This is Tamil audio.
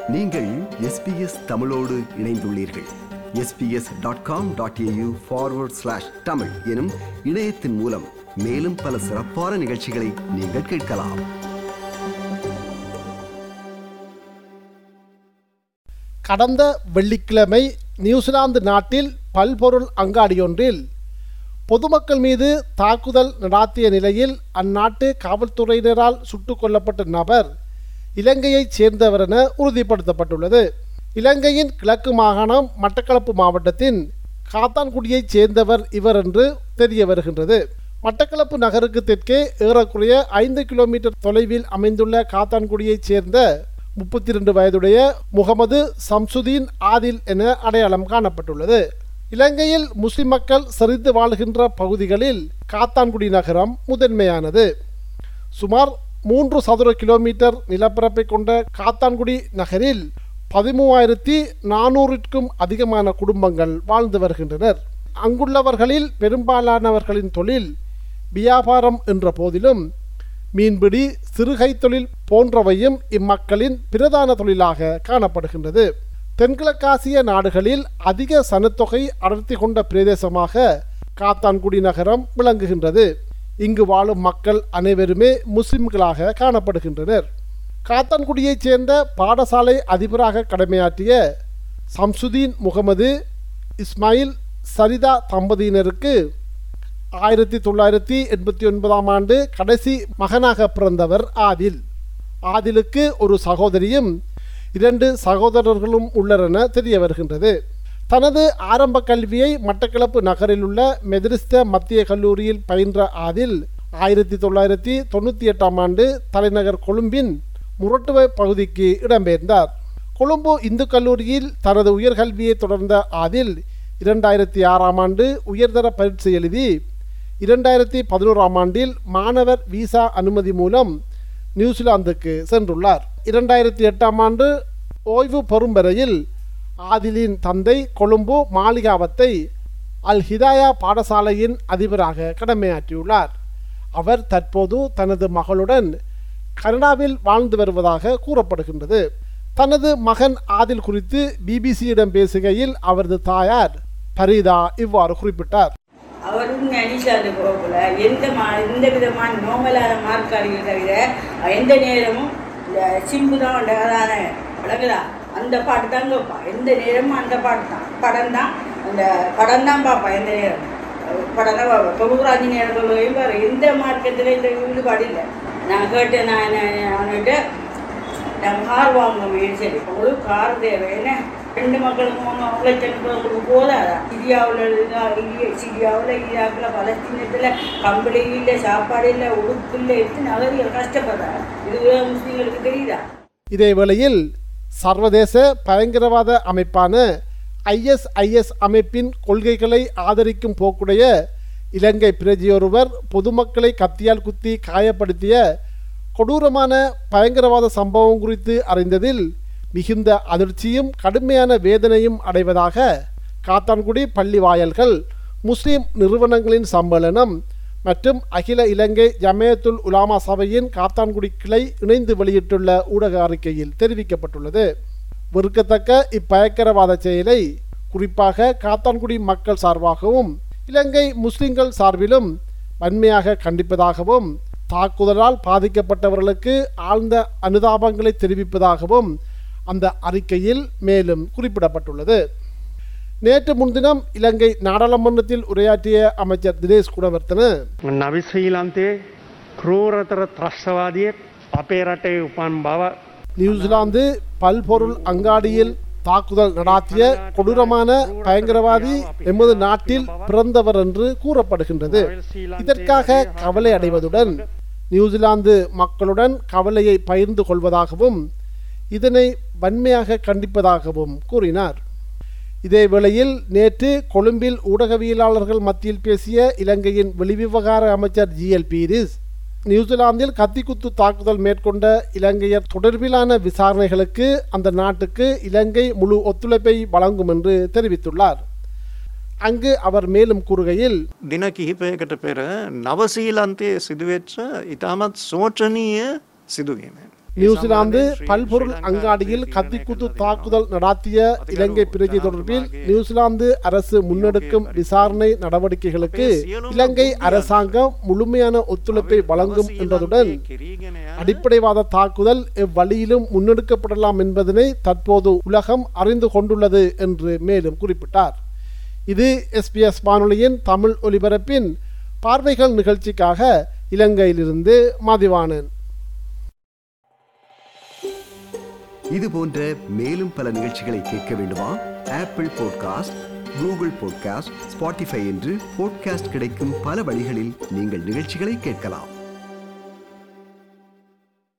நீங்கள் எஸ்பிஎஸ் தமிழோடு இணைந்துள்ளீர்கள் SBS dot com dot AU forward slash Tamil எனும் இணையத்தின் மூலம் மேலும் பல சிறப்பான நிகழ்ச்சிகளை நீங்கள் கேட்கலாம் கடந்த வெள்ளிக்கிழமை நியூசிலாந்து நாட்டில் பல்பொருள் அங்காடியொன்றில் பொதுமக்கள் மீது தாக்குதல் நடாத்திய நிலையில் அந்நாட்டு காவல்துறையினரால் சுட்டுக் கொல்லப்பட்ட நபர் இலங்கையைச் சேர்ந்தவர் என உறுதிப்படுத்தப்பட்டுள்ளது இலங்கையின் கிழக்கு மாகாணம் மட்டக்களப்பு மாவட்டத்தின் காத்தான்குடியைச் சேர்ந்தவர் இவர் என்று தெரிய வருகின்றது மட்டக்களப்பு நகருக்கு தெற்கே ஏறக்குறைய ஐந்து கிலோமீட்டர் தொலைவில் அமைந்துள்ள காத்தான்குடியைச் சேர்ந்த முப்பத்தி இரண்டு வயதுடைய முகமது சம்சுதீன் ஆதில் என அடையாளம் காணப்பட்டுள்ளது இலங்கையில் முஸ்லிம் மக்கள் செறிந்து வாழ்கின்ற பகுதிகளில் காத்தான்குடி நகரம் முதன்மையானது சுமார் மூன்று சதுர கிலோமீட்டர் நிலப்பரப்பை கொண்ட காத்தான்குடி நகரில் பதிமூவாயிரத்தி நானூறுக்கும் அதிகமான குடும்பங்கள் வாழ்ந்து வருகின்றனர் அங்குள்ளவர்களில் பெரும்பாலானவர்களின் தொழில் வியாபாரம் என்ற போதிலும் மீன்பிடி சிறுகை தொழில் போன்றவையும் இம்மக்களின் பிரதான தொழிலாக காணப்படுகின்றது தென்கிழக்காசிய நாடுகளில் அதிக சனத்தொகை அடர்த்தி கொண்ட பிரதேசமாக காத்தான்குடி நகரம் விளங்குகின்றது இங்கு வாழும் மக்கள் அனைவருமே முஸ்லிம்களாக காணப்படுகின்றனர் காத்தான்குடியைச் சேர்ந்த பாடசாலை அதிபராக கடமையாற்றிய சம்சுதீன் முகமது இஸ்மாயில் சரிதா தம்பதியினருக்கு ஆயிரத்தி தொள்ளாயிரத்தி எண்பத்தி ஒன்பதாம் ஆண்டு கடைசி மகனாக பிறந்தவர் ஆதில் ஆதிலுக்கு ஒரு சகோதரியும் இரண்டு சகோதரர்களும் உள்ளனர் என தெரிய வருகின்றது தனது ஆரம்ப கல்வியை மட்டக்களப்பு நகரில் உள்ள மெதிரிஸ்த மத்திய கல்லூரியில் பயின்ற ஆதில் ஆயிரத்தி தொள்ளாயிரத்தி தொண்ணூற்றி எட்டாம் ஆண்டு தலைநகர் கொழும்பின் முரட்டுவ பகுதிக்கு இடம்பெயர்ந்தார் கொழும்பு இந்து கல்லூரியில் தனது உயர்கல்வியை தொடர்ந்த ஆதில் இரண்டாயிரத்தி ஆறாம் ஆண்டு உயர்தர பரீட்சை எழுதி இரண்டாயிரத்தி பதினோராம் ஆண்டில் மாணவர் விசா அனுமதி மூலம் நியூசிலாந்துக்கு சென்றுள்ளார் இரண்டாயிரத்தி எட்டாம் ஆண்டு ஓய்வு பெறும் வரையில் ஆதிலின் தந்தை கொழும்பு மாளிகாவத்தை அல் ஹிதாயா பாடசாலையின் அதிபராக கடமையாற்றியுள்ளார் அவர் தற்போது தனது மகளுடன் கனடாவில் வாழ்ந்து வருவதாக கூறப்படுகின்றது தனது மகன் ஆதில் குறித்து பிபிசியிடம் பேசுகையில் அவரது தாயார் பரீதா இவ்வாறு குறிப்பிட்டார் அவரும் அனிஷாந்து போகல எந்த மா எந்த விதமான நோமலான மார்க்காரிகள் தவிர எந்த நேரமும் இந்த சிம்பு தான் அதான விளங்குதா அந்த பாட்டு தான் கேட்பான் எந்த நேரமும் அந்த பாட்டு தான் படம் தான் அந்த படம் தான் பார்ப்பான் எந்த நேரம் படம் தான் பார்ப்பேன் தொகுராஜி நேரம் சொல்லுவையும் பாரு எந்த மார்க்கத்தில் இந்த ஈடுபாடு இல்லை நான் கேட்டேன் நான் என்ன- அவன்கிட்ட நான் கார் வாங்கணும் சரி உங்களுக்கு கார் தேவை என்ன ரெண்டு மக்களுக்கு மூணு லட்சம் உங்களுக்கு போதாதா சிரியாவில் சிரியாவில் ஈராக்கில் பலஸ்தீனத்தில் கம்பளி இல்லை சாப்பாடு இல்லை உடுப்பு இல்லை எத்தனை அகதிகள் கஷ்டப்படுறாங்க இது முஸ்லீம்களுக்கு தெரியுதா இதே வேளையில் சர்வதேச பயங்கரவாத அமைப்பான ஐஎஸ்ஐஎஸ் அமைப்பின் கொள்கைகளை ஆதரிக்கும் போக்குடைய இலங்கை பிரஜையொருவர் பொதுமக்களை கத்தியால் குத்தி காயப்படுத்திய கொடூரமான பயங்கரவாத சம்பவம் குறித்து அறிந்ததில் மிகுந்த அதிர்ச்சியும் கடுமையான வேதனையும் அடைவதாக காத்தான்குடி பள்ளி வாயல்கள் முஸ்லிம் நிறுவனங்களின் சம்மேளனம் மற்றும் அகில இலங்கை ஜமயத்துல் உலாமா சபையின் காத்தான்குடி கிளை இணைந்து வெளியிட்டுள்ள ஊடக அறிக்கையில் தெரிவிக்கப்பட்டுள்ளது வெறுக்கத்தக்க இப்பயங்கரவாத செயலை குறிப்பாக காத்தான்குடி மக்கள் சார்பாகவும் இலங்கை முஸ்லிம்கள் சார்பிலும் வன்மையாக கண்டிப்பதாகவும் தாக்குதலால் பாதிக்கப்பட்டவர்களுக்கு ஆழ்ந்த அனுதாபங்களை தெரிவிப்பதாகவும் அந்த அறிக்கையில் மேலும் குறிப்பிடப்பட்டுள்ளது நேற்று முன்தினம் இலங்கை நாடாளுமன்றத்தில் உரையாற்றிய அமைச்சர் தினேஷ் குணவர்த்தன නවිශ්‍රීලන්තයේ ක්‍රෝරතර ත්‍රශ්වාදියෙක් අපේ රටේ උපන් බව நியூசிலாந்து பல்பொருள் அங்காடியில் தாக்குதல் நடாத்திய கொடூரமான பயங்கரவாதி எமது நாட்டில் பிறந்தவர் என்று கூறப்படுகின்றது இதற்காக கவலை அடைவதுடன் நியூசிலாந்து மக்களுடன் கவலையை பகிர்ந்து கொள்வதாகவும் இதனை வன்மையாக கண்டிப்பதாகவும் கூறினார் இதே வேளையில் நேற்று கொழும்பில் ஊடகவியலாளர்கள் மத்தியில் பேசிய இலங்கையின் வெளிவிவகார அமைச்சர் ஜிஎல் பீரிஸ் நியூசிலாந்தில் கத்திக்குத்து தாக்குதல் மேற்கொண்ட இலங்கையர் தொடர்பிலான விசாரணைகளுக்கு அந்த நாட்டுக்கு இலங்கை முழு ஒத்துழைப்பை வழங்கும் என்று தெரிவித்துள்ளார் அங்கு அவர் மேலும் கூறுகையில் දින කිහිපයකට පෙර නවසීලන්තයේ සිදුවෙච්ච ඉතාමත් සෝටනීය සිදුවීම. நியூசிலாந்து பல்பொருள் அங்காடியில் கத்திக்குத்து தாக்குதல் நடாத்திய இலங்கை பிரஜை தொடர்பில் நியூசிலாந்து அரசு முன்னெடுக்கும் விசாரணை நடவடிக்கைகளுக்கு இலங்கை அரசாங்கம் முழுமையான ஒத்துழைப்பை வழங்கும் என்றதுடன் அடிப்படைவாத தாக்குதல் எவ்வழியிலும் முன்னெடுக்கப்படலாம் என்பதனை தற்போது உலகம் அறிந்து கொண்டுள்ளது என்று மேலும் குறிப்பிட்டார் இது எஸ்பிஎஸ் வானொலியின் தமிழ் ஒலிபரப்பின் பார்வைகள் நிகழ்ச்சிக்காக இலங்கையிலிருந்து மதிவாணன் இது போன்ற மேலும் பல நிகழ்ச்சிகளை கேட்க வேண்டுமா Apple podcast Google podcast Spotify என்று பாட்காஸ்ட் கிடைக்கும் பல வழிகளில் நீங்கள் நிகழ்ச்சிகளை கேட்கலாம்